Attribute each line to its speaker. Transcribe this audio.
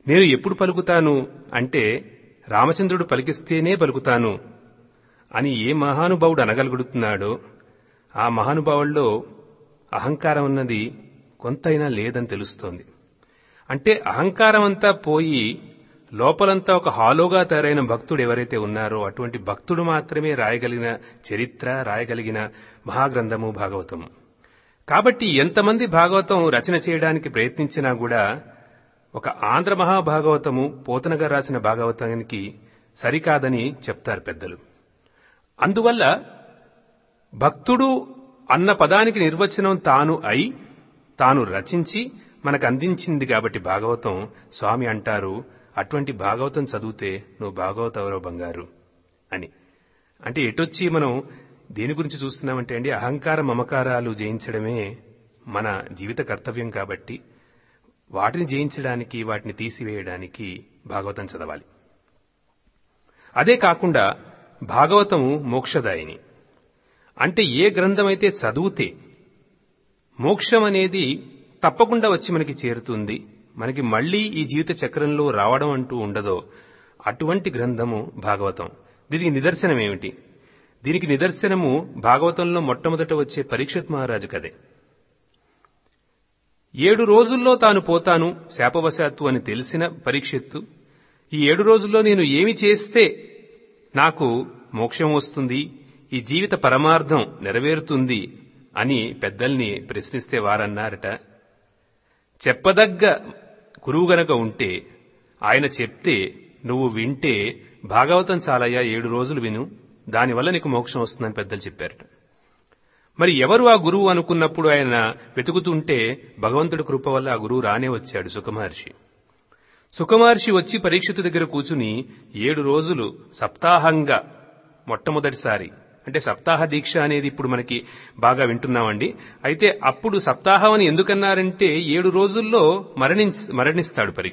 Speaker 1: నేను ఎప్పుడు పలుకుతాను అంటే రామచంద్రుడు పలికిస్తేనే పలుకుతాను అని ఏ మహానుభావుడు అనగలుగుతున్నాడో ఆ మహానుభావుల్లో అహంకారం అన్నది కొంతైనా లేదని తెలుస్తోంది అంటే అహంకారం అంతా పోయి లోపలంతా ఒక హాలోగా తయారైన భక్తుడు ఎవరైతే ఉన్నారో అటువంటి భక్తుడు మాత్రమే రాయగలిగిన చరిత్ర రాయగలిగిన మహాగ్రంథము భాగవతము కాబట్టి ఎంతమంది భాగవతం రచన చేయడానికి ప్రయత్నించినా కూడా ఒక ఆంధ్ర మహాభాగవతము పోతనగా రాసిన భాగవతానికి సరికాదని చెప్తారు పెద్దలు అందువల్ల భక్తుడు అన్న పదానికి నిర్వచనం తాను అయి తాను రచించి మనకు అందించింది కాబట్టి భాగవతం స్వామి అంటారు అటువంటి భాగవతం చదివితే నువ్వు భాగవతవరో బంగారు అని అంటే ఎటొచ్చి మనం దేని గురించి చూస్తున్నామంటే అండి అహంకార మమకారాలు జయించడమే మన జీవిత కర్తవ్యం కాబట్టి వాటిని జయించడానికి వాటిని తీసివేయడానికి భాగవతం చదవాలి అదే కాకుండా భాగవతము మోక్షదాయిని అంటే ఏ గ్రంథమైతే చదివితే మోక్షం అనేది తప్పకుండా వచ్చి మనకి చేరుతుంది మనకి మళ్లీ ఈ జీవిత చక్రంలో రావడం అంటూ ఉండదో అటువంటి గ్రంథము భాగవతం దీనికి నిదర్శనం ఏమిటి దీనికి నిదర్శనము భాగవతంలో మొట్టమొదట వచ్చే పరీక్షత్ మహారాజు కదే ఏడు రోజుల్లో తాను పోతాను శాపవశాత్తు అని తెలిసిన పరీక్షత్తు ఈ ఏడు రోజుల్లో నేను ఏమి చేస్తే నాకు మోక్షం వస్తుంది ఈ జీవిత పరమార్థం నెరవేరుతుంది అని పెద్దల్ని ప్రశ్నిస్తే వారన్నారట చెప్పదగ్గ గురువు గనక ఉంటే ఆయన చెప్తే నువ్వు వింటే భాగవతం చాలయ్యా ఏడు రోజులు విను దానివల్ల నీకు మోక్షం వస్తుందని పెద్దలు చెప్పారట మరి ఎవరు ఆ గురువు అనుకున్నప్పుడు ఆయన వెతుకుతుంటే భగవంతుడి కృప వల్ల ఆ గురువు రానే వచ్చాడు సుఖమహర్షి సుఖమహర్షి వచ్చి పరీక్షితు దగ్గర కూర్చుని ఏడు రోజులు సప్తాహంగా మొట్టమొదటిసారి అంటే సప్తాహ దీక్ష అనేది ఇప్పుడు మనకి బాగా వింటున్నామండి అయితే అప్పుడు సప్తాహం అని ఎందుకన్నారంటే ఏడు రోజుల్లో మరణించ మరణిస్తాడు పరీక్ష